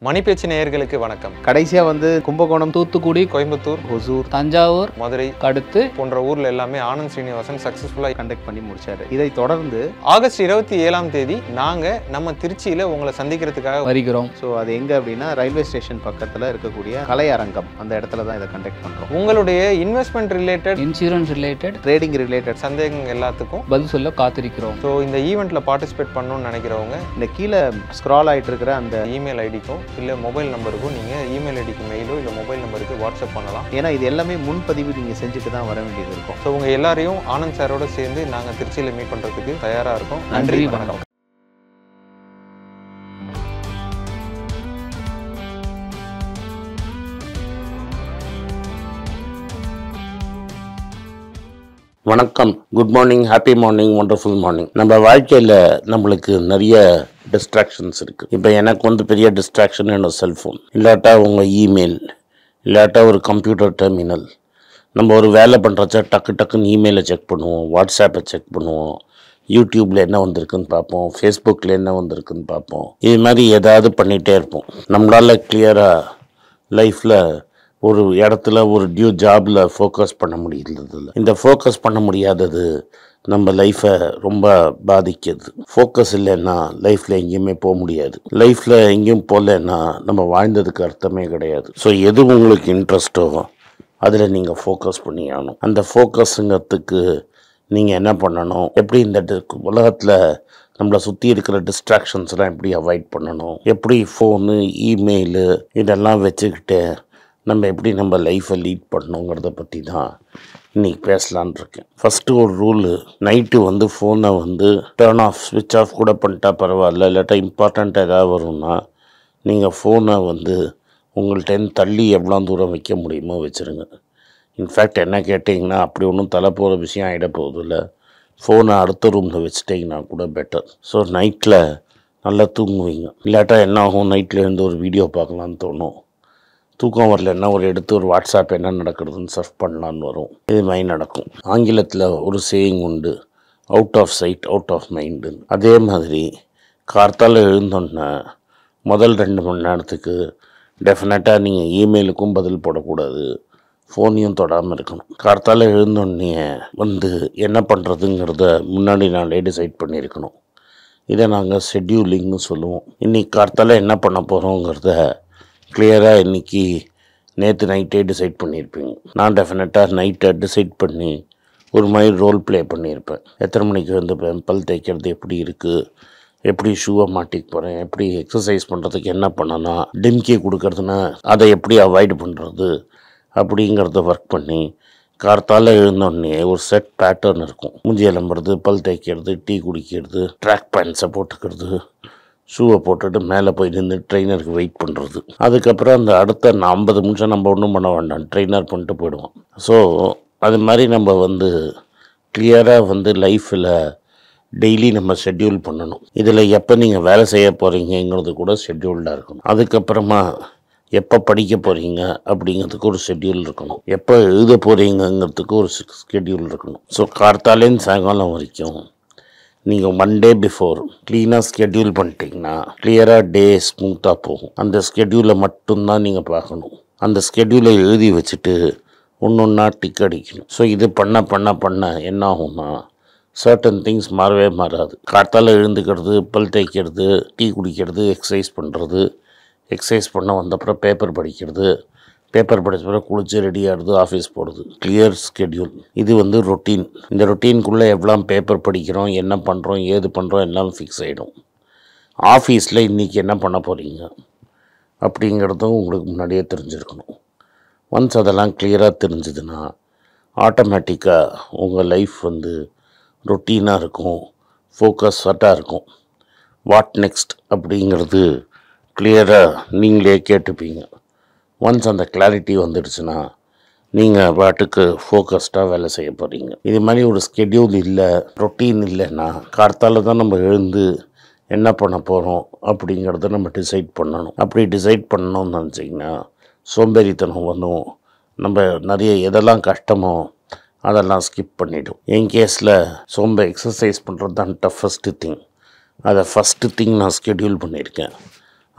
மணிப்பேச்சு நேயர்களுக்கு வணக்கம் கடைசியாக வந்து கும்பகோணம் தூத்துக்குடி கோயம்புத்தூர் ஹொசூர் தஞ்சாவூர் மதுரை அடுத்து போன்ற ஊர்ல எல்லாமே ஆனந்த் ஸ்ரீனிவாசன் சக்சஸ்ஃபுல்லாக கண்டக்ட் பண்ணி முடிச்சாரு இதை தொடர்ந்து ஆகஸ்ட் இருபத்தி ஏழாம் தேதி நாங்க நம்ம திருச்சியில உங்களை சந்திக்கிறதுக்காக வருகிறோம் ஸோ அது எங்கே அப்படின்னா ரயில்வே ஸ்டேஷன் பக்கத்தில் இருக்கக்கூடிய கலையரங்கம் அந்த இடத்துல தான் இதை கண்டக்ட் பண்ணுறோம் உங்களுடைய investment related insurance related trading related சந்தேகங்கள் எல்லாத்துக்கும் பதில் சொல்ல காத்திருக்கிறோம் ஸோ இந்த ஈவெண்ட்ல பார்ட்டிசிபேட் பண்ணணும்னு நினைக்கிறவங்க இந்த கீழே ஸ்க்ரால் ஆயிட்டு இருக்கிற அந்த இமெயில் ஐடிக்கும் இல்லை மொபைல் நம்பருக்கும் நீங்கள் இமெயில் ஐடிக்கு மெயிலோ இல்லை மொபைல் நம்பருக்கு வாட்ஸ்அப் பண்ணலாம் ஏன்னா இது எல்லாமே முன்பதிவு நீங்கள் செஞ்சுட்டு தான் வர வேண்டியது இருக்கும் ஸோ உங்க எல்லாரையும் ஆனந்த் சாரோட சேர்ந்து நாங்கள் திருச்சியில் மீட் பண்ணுறதுக்கு தயாராக இருக்கோம் நன்றி, நன்றி வணக்கம். வணக்கம் வணக்கம் good morning happy morning wonderful morning நம்ம வாழ்க்கையில் நம்மளுக்கு நிறைய டிஸ்ட்ராக்ஷன்ஸ் இருக்குது இப்போ எனக்கு வந்து பெரிய டிஸ்ட்ராக்ஷன் என்னோட செல்ஃபோன் இல்லாட்டா உங்கள் இமெயில் இல்லாட்டா ஒரு கம்ப்யூட்டர் டெர்மினல் நம்ம ஒரு வேலை பண்ணுறச்ச டக்கு டக்குன்னு இமெயிலை செக் பண்ணுவோம் வாட்ஸ்அப்பை செக் பண்ணுவோம் யூடியூப்பில் என்ன வந்திருக்குன்னு பார்ப்போம் ஃபேஸ்புக்கில் என்ன வந்திருக்குன்னு பார்ப்போம் இது மாதிரி ஏதாவது பண்ணிகிட்டே இருப்போம் நம்மளால் கிளியராக லைஃப்பில் ஒரு இடத்துல ஒரு டியூ ஜாபில் ஃபோக்கஸ் பண்ண முடியல இந்த ஃபோக்கஸ் பண்ண முடியாதது நம்ம லைஃப்பை ரொம்ப பாதிக்குது ஃபோக்கஸ் இல்லைன்னா லைஃப்பில் எங்கேயுமே போக முடியாது லைஃப்பில் எங்கேயும் போகலன்னா நம்ம வாழ்ந்ததுக்கு அர்த்தமே கிடையாது ஸோ எது உங்களுக்கு இன்ட்ரெஸ்ட்டோ அதில் நீங்கள் ஃபோக்கஸ் பண்ணி ஆகணும் அந்த ஃபோக்கஸுங்கிறதுக்கு நீங்கள் என்ன பண்ணணும் எப்படி இந்த உலகத்தில் நம்மளை சுற்றி இருக்கிற டிஸ்ட்ராக்ஷன்ஸ்லாம் எப்படி அவாய்ட் பண்ணணும் எப்படி ஃபோனு இமெயிலு இதெல்லாம் வச்சுக்கிட்டு நம்ம எப்படி நம்ம லைஃப்பை லீட் பண்ணணுங்கிறத பற்றி தான் இன்றைக்கி பேசலான் இருக்கேன் ஃபஸ்ட்டு ஒரு ரூலு நைட்டு வந்து ஃபோனை வந்து டேர்ன் ஆஃப் ஸ்விட்ச் ஆஃப் கூட பண்ணிட்டா பரவாயில்ல இல்லாட்டா இம்பார்ட்டண்ட் ஏதாவது வரும்னா நீங்கள் ஃபோனை வந்து உங்கள்கிட்ட தள்ளி எவ்வளோ தூரம் வைக்க முடியுமோ வச்சுருங்க இன்ஃபேக்ட் என்ன கேட்டிங்கன்னா அப்படி ஒன்றும் தலை போகிற விஷயம் ஆகிட போகுதில்ல ஃபோனை அடுத்த ரூமில் வச்சுட்டிங்கன்னா கூட பெட்டர் ஸோ நைட்டில் நல்லா தூங்குவீங்க இல்லாட்டா என்ன ஆகும் நைட்டில் இருந்து ஒரு வீடியோ பார்க்கலான்னு தோணும் தூக்கம் வரலன்னா ஒரு எடுத்து ஒரு வாட்ஸ்அப் என்ன நடக்கிறதுன்னு சர்ச் பண்ணலான்னு வரும் இது மாதிரி நடக்கும் ஆங்கிலத்தில் ஒரு சேயிங் உண்டு out of sight out of mind அதே மாதிரி கார்த்தால எழுந்தோன்னே முதல் ரெண்டு மணி நேரத்துக்கு டெஃபினட்டாக நீங்கள் இமெயிலுக்கும் பதில் போடக்கூடாது ஃபோனையும் தொடாமல் இருக்கணும் கார்த்தால எழுந்தோடனே வந்து என்ன பண்ணுறதுங்கிறத முன்னாடி நாளே டிசைட் பண்ணியிருக்கணும் இதை நாங்கள் ஷெட்யூலிங்னு சொல்லுவோம் இன்றைக்கி கார்த்தால என்ன பண்ண போகிறோங்கிறத கிளியராக இன்றைக்கி நேற்று நைட்டே டிசைட் பண்ணியிருப்பீங்க நான் டெஃபினட்டாக நைட்டை டிசைட் பண்ணி ஒரு மாதிரி ரோல் ப்ளே பண்ணியிருப்பேன் எத்தனை மணிக்கு வந்து பல் தேய்க்கிறது எப்படி இருக்குது எப்படி ஷூவை மாட்டிக்க போகிறேன் எப்படி எக்ஸசைஸ் பண்ணுறதுக்கு என்ன பண்ணணும் டிம்கி கொடுக்கறதுனா அதை எப்படி அவாய்ட் பண்ணுறது அப்படிங்கிறத ஒர்க் பண்ணி கார்த்தால எழுந்தோடனே ஒரு செட் பேட்டர்ன் இருக்கும் மூஞ்சி எலும்புறது பல் தேய்க்கிறது டீ குடிக்கிறது ட்ராக் பேண்ட்ஸை போட்டுக்கிறது ஷூவை போட்டுட்டு மேலே போய் நின்று ட்ரெயினருக்கு வெயிட் பண்ணுறது அதுக்கப்புறம் அந்த அடுத்த ஐம்பது நிமிஷம் நம்ம ஒன்றும் பண்ண வேண்டாம் ட்ரெயினர் பண்ணிட்டு போயிடுவோம் ஸோ அது மாதிரி நம்ம வந்து கிளியராக வந்து லைஃப்பில் டெய்லி நம்ம ஷெட்யூல் பண்ணணும் இதில் எப்போ நீங்கள் வேலை செய்ய போகிறீங்கங்கிறது கூட ஷெட்யூல்டாக இருக்கணும் அதுக்கப்புறமா எப்போ படிக்க போகிறீங்க அப்படிங்கிறதுக்கு ஒரு ஷெட்யூல் இருக்கணும் எப்போ எழுத போகிறீங்கங்கிறதுக்கு ஒரு ஸ்கெட்யூல் இருக்கணும் ஸோ கார்த்தாலேருந்து சாயங்காலம் வரைக்கும் நீங்கள் ஒன் டே பிஃபோர் க்ளீனாக ஸ்கெட்யூல் பண்ணிட்டீங்கன்னா கிளியராக டே ஸ்மூத்தாக போகும் அந்த ஸ்கெட்யூலை மட்டும்தான் நீங்கள் பார்க்கணும் அந்த ஸ்கெட்யூலை எழுதி வச்சுட்டு ஒன்று ஒன்றா டிக் அடிக்கணும் ஸோ இது பண்ண பண்ண பண்ண என்ன ஆகும்னா சர்டன் திங்ஸ் மாறவே மாறாது காத்தால எழுந்துக்கிறது பல் தேய்க்கிறது டீ குடிக்கிறது எக்ஸசைஸ் பண்ணுறது எக்ஸசைஸ் பண்ண வந்தப்புறம் பேப்பர் படிக்கிறது பேப்பர் படிச்ச பிறகு குளிச்சு ரெடி ஆகிறது ஆஃபீஸ் போகிறது கிளியர் ஸ்கெட்யூல் இது வந்து ரொட்டீன் இந்த ரொட்டீனுக்குள்ளே எவ்வளோ பேப்பர் படிக்கிறோம் என்ன பண்ணுறோம் ஏது பண்ணுறோம் எல்லாம் ஃபிக்ஸ் ஆகிடும் ஆஃபீஸில் இன்றைக்கி என்ன பண்ண போகிறீங்க அப்படிங்கிறதும் உங்களுக்கு முன்னாடியே தெரிஞ்சிருக்கணும் ஒன்ஸ் அதெல்லாம் கிளியராக தெரிஞ்சுதுன்னா ஆட்டோமேட்டிக்காக உங்கள் லைஃப் வந்து ரொட்டீனாக இருக்கும் ஃபோக்கஸ்டாக இருக்கும் வாட் நெக்ஸ்ட் அப்படிங்கிறது கிளியராக நீங்களே கேட்டுப்பீங்க ஒன்ஸ் அந்த கிளாரிட்டி வந்துடுச்சுன்னா நீங்கள் பாட்டுக்கு ஃபோக்கஸ்டாக வேலை செய்ய போகிறீங்க இது மாதிரி ஒரு ஸ்கெட்யூல் இல்லை ரொட்டீன் இல்லைன்னா கார்த்தால தான் நம்ம எழுந்து என்ன பண்ண போகிறோம் அப்படிங்கிறத நம்ம டிசைட் பண்ணணும் அப்படி டிசைட் பண்ணணும்னு நினச்சிங்கன்னா சோம்பேறித்தனம் வந்தும் நம்ம நிறைய எதெல்லாம் கஷ்டமோ அதெல்லாம் ஸ்கிப் பண்ணிடும் என் கேஸில் சோம்ப எக்ஸசைஸ் பண்ணுறது தான் டஃபஸ்ட்டு திங் அதை ஃபஸ்ட்டு திங் நான் ஸ்கெட்யூல் பண்ணியிருக்கேன்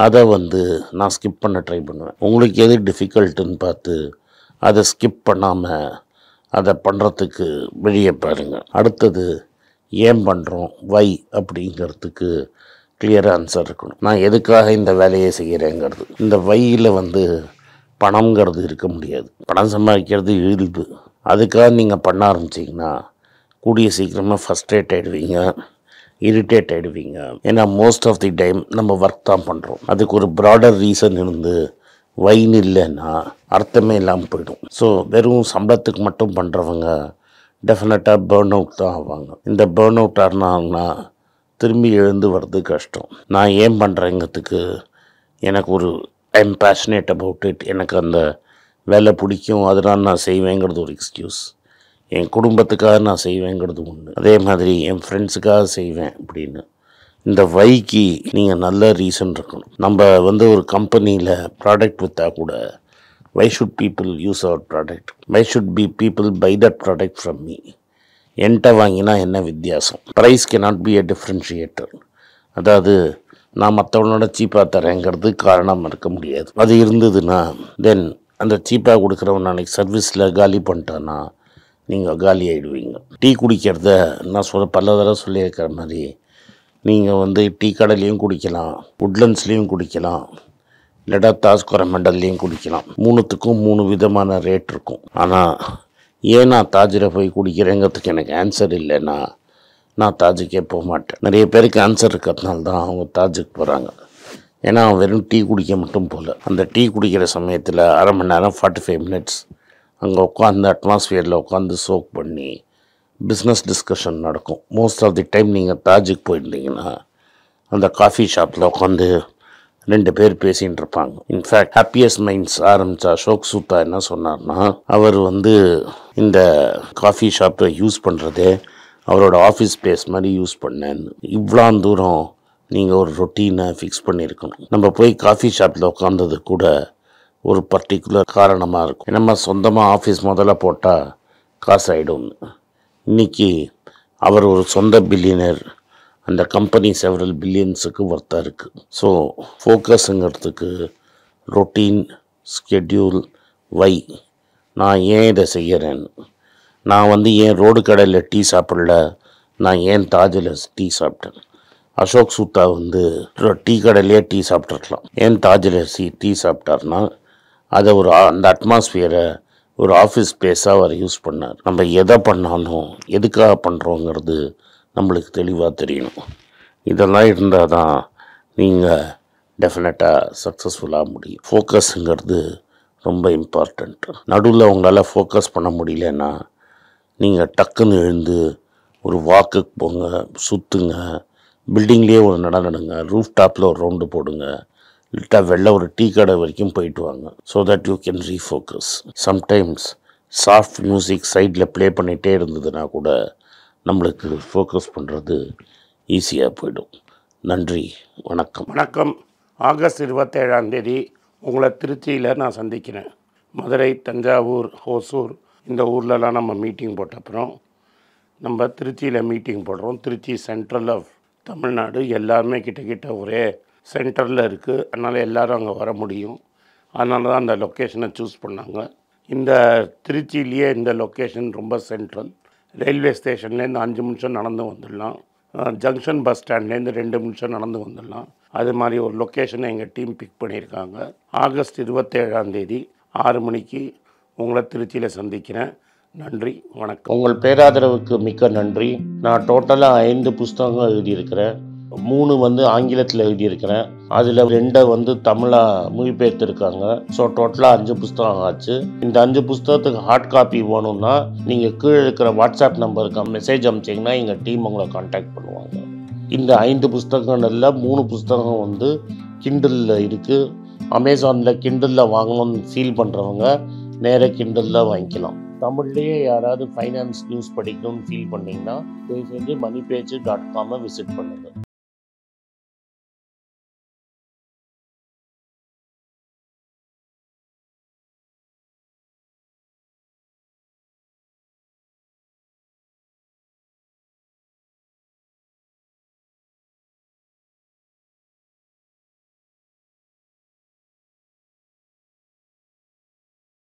அதை வந்து நான் ஸ்கிப் பண்ண ட்ரை பண்ணுவேன் உங்களுக்கு எது டிஃபிகல்ட்டுன்னு பார்த்து அதை ஸ்கிப் பண்ணாமல் அதை பண்ணுறதுக்கு வெளியே பாருங்கள் அடுத்தது ஏன் பண்ணுறோம் வை அப்படிங்கிறதுக்கு கிளியர் ஆன்சர் இருக்கணும் நான் எதுக்காக இந்த வேலையை செய்கிறேங்கிறது இந்த வையில் வந்து பணம்ங்கிறது இருக்க முடியாது பணம் சம்பாதிக்கிறது இயல்பு அதுக்காக நீங்கள் பண்ண ஆரம்பிச்சிங்கன்னா கூடிய சீக்கிரமாக ஃபஸ்ட்ரேட் ஆகிடுவீங்க இரிட்டேட் ஆகிடுவீங்க ஏன்னா மோஸ்ட் ஆஃப் தி டைம் நம்ம ஒர்க் தான் பண்ணுறோம் அதுக்கு ஒரு ப்ராடர் ரீசன் இருந்து வைன் இல்லைன்னா அர்த்தமே இல்லாமல் போயிடும் ஸோ வெறும் சம்பளத்துக்கு மட்டும் பண்ணுறவங்க டெஃபினட்டாக பேர்ன் அவுட் தான் ஆவாங்க இந்த பேர்ன் அவுட் ஆனாங்கன்னா திரும்பி எழுந்து வர்றது கஷ்டம் நான் ஏன் பண்ணுறேங்கிறதுக்கு எனக்கு ஒரு ஐம் பேஷனேட் அபவுட் இட் எனக்கு அந்த வேலை பிடிக்கும் அதனால் நான் செய்வேங்கிறது ஒரு எக்ஸ்கியூஸ் என் குடும்பத்துக்காக நான் செய்வேங்கிறது ஒன்று அதே மாதிரி என் ஃப்ரெண்ட்ஸுக்காக செய்வேன் அப்படின்னு இந்த வைக்கு நீங்கள் நல்ல ரீசன் இருக்கணும் நம்ம வந்து ஒரு கம்பெனியில் ப்ராடக்ட் விற்றா கூட why should people use our product why should be people buy that product from me என்கிட்ட வாங்கினா என்ன வித்தியாசம் price cannot be a differentiator அதாவது நான் மற்றவனோட சீப்பாக தரேங்கிறது காரணம் இருக்க முடியாது அது இருந்ததுன்னா தென் அந்த சீப்பாக கொடுக்குறவன் நாளைக்கு சர்வீஸில் காலி பண்ணிட்டான்னா நீங்கள் காலி ஆகிடுவீங்க டீ குடிக்கிறத நான் சொல்ல பல தடவை சொல்லியிருக்கிற மாதிரி நீங்கள் வந்து டீ கடையிலையும் குடிக்கலாம் உட்லண்ட்ஸ்லேயும் குடிக்கலாம் இல்லைடா தாஸ் கொரமண்டல்லையும் குடிக்கலாம் மூணுத்துக்கும் மூணு விதமான ரேட் இருக்கும் ஆனால் ஏன் நான் தாஜில் போய் குடிக்கிறேங்கிறதுக்கு எனக்கு ஆன்சர் இல்லைன்னா நான் தாஜுக்கே போக மாட்டேன் நிறைய பேருக்கு ஆன்சர் இருக்கிறதுனால தான் அவங்க தாஜுக்கு போகிறாங்க ஏன்னா அவன் வெறும் டீ குடிக்க மட்டும் போகல அந்த டீ குடிக்கிற சமயத்தில் அரை மணி நேரம் ஃபார்ட்டி ஃபைவ் மினிட்ஸ் அங்கே உட்காந்து அட்மாஸ்ஃபியரில் உட்காந்து சோக் பண்ணி பிஸ்னஸ் டிஸ்கஷன் நடக்கும் மோஸ்ட் ஆஃப் தி டைம் நீங்கள் தாஜுக்கு போயிருந்தீங்கன்னா அந்த காஃபி ஷாப்பில் உட்காந்து ரெண்டு பேர் பேசிகிட்டு இருப்பாங்க இன்ஃபேக்ட் ஹாப்பியஸ்ட் மைண்ட்ஸ் ஆரம்பித்த அசோக் சூத்தா என்ன சொன்னார்னா அவர் வந்து இந்த காஃபி ஷாப்பை யூஸ் பண்ணுறதே அவரோட ஆஃபீஸ் ஸ்பேஸ் மாதிரி யூஸ் பண்ணேன்னு இவ்வளோ தூரம் நீங்கள் ஒரு ரொட்டீனை ஃபிக்ஸ் பண்ணியிருக்கணும் நம்ம போய் காஃபி ஷாப்பில் உட்காந்தது கூட ஒரு பர்டிகுலர் காரணமாக இருக்கும் நம்ம சொந்தமாக ஆஃபீஸ் முதல்ல போட்டால் காசு ஆகிடும்னு இன்னைக்கு அவர் ஒரு சொந்த பில்லியனர் அந்த கம்பெனி செவரல் பில்லியன்ஸுக்கு ஒர்த்தாக இருக்குது ஸோ ஃபோக்கஸுங்கிறதுக்கு ரொட்டீன் ஸ்கெட்யூல் வை நான் ஏன் இதை செய்கிறேன்னு நான் வந்து ஏன் ரோடு கடையில் டீ சாப்பிடல நான் ஏன் தாஜில் டீ சாப்பிட்டேன் அசோக் சூத்தா வந்து டீ கடையிலேயே டீ சாப்பிட்ருக்கலாம் ஏன் தாஜில் சி டீ சாப்பிட்டாருன்னா அதை ஒரு ஆ- அந்த அட்மாஸ்பியரை ஒரு ஆஃபீஸ் ஸ்பேஸாக அவர் யூஸ் பண்ணார் நம்ம எதை பண்ணாலும் எதுக்காக பண்ணுறோங்கிறது நம்மளுக்கு தெளிவாக தெரியணும் இதெல்லாம் இருந்தால் தான் நீங்கள் டெஃபினட்டாக சக்ஸஸ்ஃபுல்லாக முடியும் ஃபோக்கஸுங்கிறது ரொம்ப இம்பார்ட்டண்ட் நடுவில் உங்களால் ஃபோக்கஸ் பண்ண முடியலன்னா நீங்கள் டக்குன்னு எழுந்து ஒரு வாக்குக்கு போங்க சுற்றுங்க பில்டிங்லேயே ஒரு நட நடுங்க ரூஃப் டாப்பில் ஒரு ரவுண்டு போடுங்க இல்லட்டா வெளில ஒரு டீ கடை வரைக்கும் போயிட்டு வாங்க so that you can refocus sometimes soft music சைடில் ப்ளே பண்ணிகிட்டே இருந்ததுன்னா கூட நம்மளுக்கு ஃபோக்கஸ் பண்ணுறது ஈஸியாக போயிடும் நன்றி வணக்கம் வணக்கம் ஆகஸ்ட் இருபத்தேழாம் தேதி உங்களை திருச்சியில் நான் சந்திக்கிறேன் மதுரை தஞ்சாவூர் ஹோசூர் இந்த ஊர்லலாம் நம்ம மீட்டிங் போட்ட அப்புறம் நம்ம திருச்சியில் மீட்டிங் போடுறோம் திருச்சி சென்ட்ரல் ஆஃப் தமிழ்நாடு எல்லாருமே கிட்ட கிட்ட ஒரே சென்டரில் இருக்குது அதனால் எல்லாரும் அங்கே வர முடியும் அதனால தான் அந்த லொக்கேஷனை சூஸ் பண்ணாங்க இந்த திருச்சியிலேயே இந்த லொக்கேஷன் ரொம்ப சென்ட்ரல் ரயில்வே ஸ்டேஷன்லேருந்து அஞ்சு நிமிஷம் நடந்து வந்துடலாம் ஜங்ஷன் பஸ் ஸ்டாண்ட்லேருந்து ரெண்டு நிமிஷம் நடந்து வந்துடலாம் அது மாதிரி ஒரு லொக்கேஷனை எங்கள் டீம் பிக் பண்ணியிருக்காங்க ஆகஸ்ட் இருபத்தேழாம் தேதி ஆறு மணிக்கு உங்களை திருச்சியில் சந்திக்கிறேன் நன்றி வணக்கம் உங்கள் பேராதரவுக்கு மிக்க நன்றி நான் டோட்டலாக ஐந்து புஸ்தகங்கள் எழுதியிருக்கிறேன் மூணு வந்து ஆங்கிலத்தில் எழுதியிருக்கிறேன் அதில் ரெண்டை வந்து தமிழாக மொழிபெயர்த்திருக்காங்க ஸோ டோட்டலாக அஞ்சு புஸ்தகம் ஆச்சு இந்த அஞ்சு புஸ்தகத்துக்கு ஹார்ட் காப்பி வேணும்னா நீங்கள் கீழே இருக்கிற வாட்ஸ்அப் நம்பருக்கு மெசேஜ் அனுப்பிச்சிங்கன்னா எங்கள் டீம் உங்களை காண்டாக்ட் பண்ணுவாங்க இந்த ஐந்து புஸ்தகங்கள்ல மூணு புஸ்தகம் வந்து கிண்டலில் இருக்குது அமேசானில் கிண்டலில் வாங்கணும்னு ஃபீல் பண்ணுறவங்க நேராக கிண்டலில் வாங்கிக்கலாம் தமிழ்லேயே யாராவது ஃபைனான்ஸ் நியூஸ் படிக்கணும்னு ஃபீல் பண்ணீங்கன்னா தயவு செஞ்சு மணி பேஜ் டாட் காமை விசிட் பண்ணுங்கள்